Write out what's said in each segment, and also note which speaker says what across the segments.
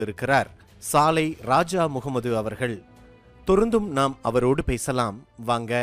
Speaker 1: இருக்கிறார் சாலை ராஜா முகமது அவர்கள் தொடர்ந்தும் நாம் அவரோடு பேசலாம் வாங்க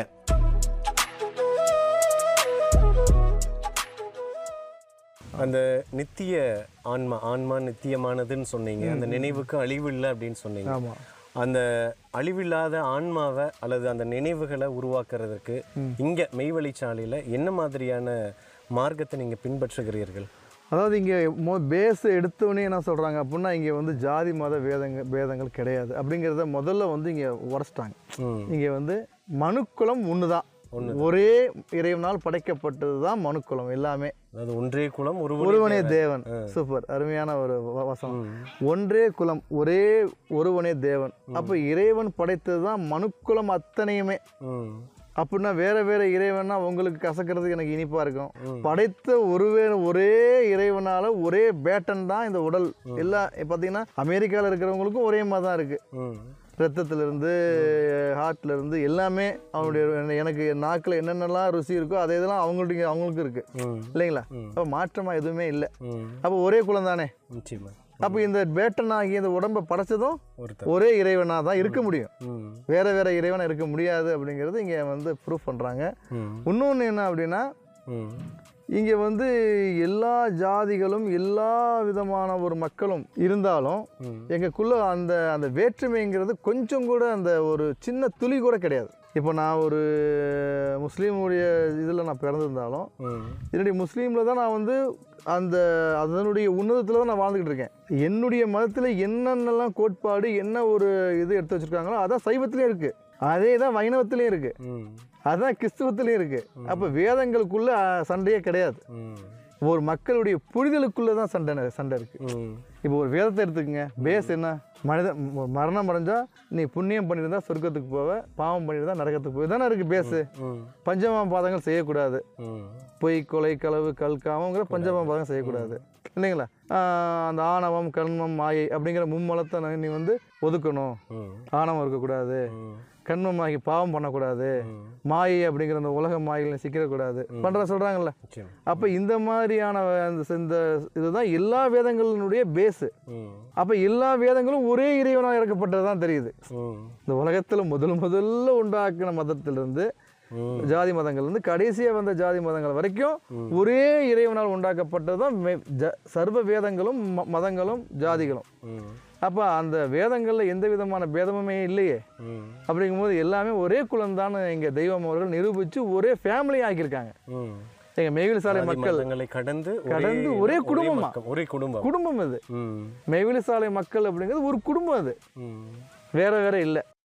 Speaker 2: அந்த நித்திய ஆன்மா ஆன்மா நித்தியமானதுன்னு சொன்னீங்க அந்த நினைவுக்கு அழிவு இல்லை அப்படின்னு சொன்னீங்க
Speaker 3: ஆமாம்
Speaker 2: அந்த அழிவில்லாத ஆன்மாவை அல்லது அந்த நினைவுகளை உருவாக்குறதுக்கு இங்க மெய்வழிச்சாலையில என்ன மாதிரியான மார்க்கத்தை நீங்க பின்பற்றுகிறீர்கள்
Speaker 3: அதாவது இங்கே மொ பேஸ் எடுத்தோடனே என்ன சொல்கிறாங்க அப்படின்னா இங்கே வந்து ஜாதி மத வேதங்க பேதங்கள் கிடையாது அப்படிங்கிறத முதல்ல வந்து இங்கே உரைச்சிட்டாங்க
Speaker 2: ம்.
Speaker 3: இங்கே வந்து மனுக்குலம் ஒன்று தான் ஒரே இறைவனால் படைக்கப்பட்டது தான் மனுக்குலம் எல்லாமே
Speaker 2: அதாவது ஒன்றே குலம்
Speaker 3: ஒருவனே தேவன் சூப்பர் அருமையான ஒரு வ- வசனம் ஒன்றே குலம் ஒரே ஒருவனே தேவன் அப்போ இறைவன் படைத்தது தான் மனுக்குலம் அத்தனையுமே
Speaker 2: ம்
Speaker 3: அப்படின்னா வேற வேற இறைவனா உங்களுக்கு கசக்கிறதுக்கு எனக்கு இனிப்பா இருக்கும் படைத்த ஒருவே ஒரே இறைவனால ஒரே பேட்டன் தான் இந்த உடல் எல்லா பார்த்தீங்கன்னா அமெரிக்காவில் இருக்கிறவங்களுக்கும் ஒரே மாதிரி தான் இருக்கு
Speaker 2: ம்
Speaker 3: ரத்தத்துல இருந்து ஹார்ட்ல இருந்து எல்லாமே அவனுடைய எனக்கு நாக்கில் என்னென்னலாம் ருசி இருக்கோ அதே இதெல்லாம் அவங்களுடைய அவங்களுக்கு இருக்கு
Speaker 2: ம்
Speaker 3: இல்லைங்களா அப்போ மாற்றமா எதுவுமே இல்லை
Speaker 2: ம்
Speaker 3: அப்போ ஒரே குலம் தானே
Speaker 2: நிச்சயமா
Speaker 3: அப்போ இந்த பேட்டன் ஆகிய இந்த உடம்பை படைச்சதும்
Speaker 2: ஒருத்தர்
Speaker 3: ஒரே இறைவனா தான் இருக்க முடியும்
Speaker 2: ம்
Speaker 3: வேற வேற இறைவனா இருக்க முடியாது அப்படிங்கிறது இங்கே வந்து ப்ரூஃப் பண்ணுறாங்க
Speaker 2: ம்
Speaker 3: இன்னொன்று என்ன அப்படின்னா
Speaker 2: ம்
Speaker 3: இங்கே வந்து எல்லா ஜாதிகளும் எல்லா விதமான ஒரு மக்களும் இருந்தாலும்
Speaker 2: ம்.
Speaker 3: எங்களுக்குள்ள அந்த அந்த வேற்றுமைங்கிறது கொஞ்சம் கூட அந்த ஒரு சின்ன துளி கூட கிடையாது இப்போ நான் ஒரு முஸ்லீமுடைய இதில் நான் பிறந்திருந்தாலும்
Speaker 2: ம்
Speaker 3: என்னுடைய முஸ்லீமில் தான் நான் வந்து அந்த அதனுடைய உன்னதத்தில் தான் நான் வாழ்ந்துக்கிட்டு இருக்கேன் என்னுடைய மதத்தில் என்னென்னலாம் கோட்பாடு என்ன ஒரு இது எடுத்து வச்சுருக்காங்களோ அதான் சைவத்துலேயும் இருக்குது அதே தான் வைணவத்துலேயும் இருக்குது
Speaker 2: ம்
Speaker 3: அதுதான் கிறிஸ்துவத்துலேயும் இருக்குது அப்போ வேதங்களுக்குள்ள அஹ், சண்டையே கிடையாது
Speaker 2: ம்
Speaker 3: ஒரு மக்களுடைய புரிதலுக்குள்ளே தான் சண்டை சண்டை இருக்குது
Speaker 2: ம்
Speaker 3: இப்போ ஒரு வேதத்தை எடுத்துக்கங்க பேஸ் என்ன மனித ம- மரணம் அடைஞ்சா நீ புண்ணியம் பண்ணியிருந்தா சொர்க்கத்துக்கு போவ பாவம் பண்ணியிருந்தா நரகத்துக்கு போய் தானே இருக்குது பேஸு
Speaker 2: ம்
Speaker 3: பஞ்சமா பாதங்கள் செய்யக்கூடாது
Speaker 2: ம்
Speaker 3: பொய் கொலை களவு கல் காமங்கிற பஞ்சமா பாதகம் செய்யக்கூடாது இல்லைங்களா ஆஹ் அந்த ஆணவம் கண்மம் மாயை அப்படிங்கிற மும்மலத்தை ந- நீ வந்து ஒதுக்கணும்
Speaker 2: ம்
Speaker 3: ஆணவம் இருக்கக்கூடாது
Speaker 2: ம்
Speaker 3: கண்மமாகி பாவம் பண்ணக்கூடாது மாயை அப்படிங்கிற அந்த உலக மாயில் சிக்கிடக்கூடாது பண்ற சொல்றாங்கல்ல
Speaker 2: நிச்சயம்
Speaker 3: அப்போ இந்த மாதிரியான அந்த இந்த இதுதான் எல்லா வேதங்களினுடைய பேஸு
Speaker 2: ம்
Speaker 3: அப்போ எல்லா வேதங்களும் ஒரே இறைவனாக இறக்கப்பட்டது தான் தெரியுது
Speaker 2: ம்
Speaker 3: இந்த உலகத்தில் முதல் முதல்ல உண்டாக்கின மதத்திலிருந்து
Speaker 2: ம்
Speaker 3: ஜாதி மதங்கள்லேருந்து கடைசியாக வந்த ஜாதி மதங்கள் வரைக்கும் ஒரே இறைவனால் உண்டாக்கப்பட்டது தான் மெ- ஜ- சர்வ வேதங்களும் ம- மதங்களும் ஜாதிகளும்
Speaker 2: ம்
Speaker 3: அப்போ அந்த வேதங்களில் எந்த விதமான பேதமுமே இல்லையே
Speaker 2: ம்
Speaker 3: அப்படிங்கும்போது எல்லாமே ஒரே குலம்தான் எங்கள் தெய்வம் அவர்கள் நிரூபித்து ஒரே ஃபேமிலி ஆக்கியிருக்காங்க
Speaker 2: ம்
Speaker 3: எங்கள் மெய்வில் சாலை
Speaker 2: ஜாதி
Speaker 3: மக்கள்
Speaker 2: மதங்களை கடந்து
Speaker 3: கடந்து ஒரே குடும்பமா?
Speaker 2: மக்கள், ஒரே குடும்பம்
Speaker 3: குடும்பம் இது
Speaker 2: ம்
Speaker 3: மெய்வெளி சாலை மக்கள் அப்படிங்கிறது ஒரு குடும்பம் அது
Speaker 2: ம்
Speaker 3: வேற வேற இல்லை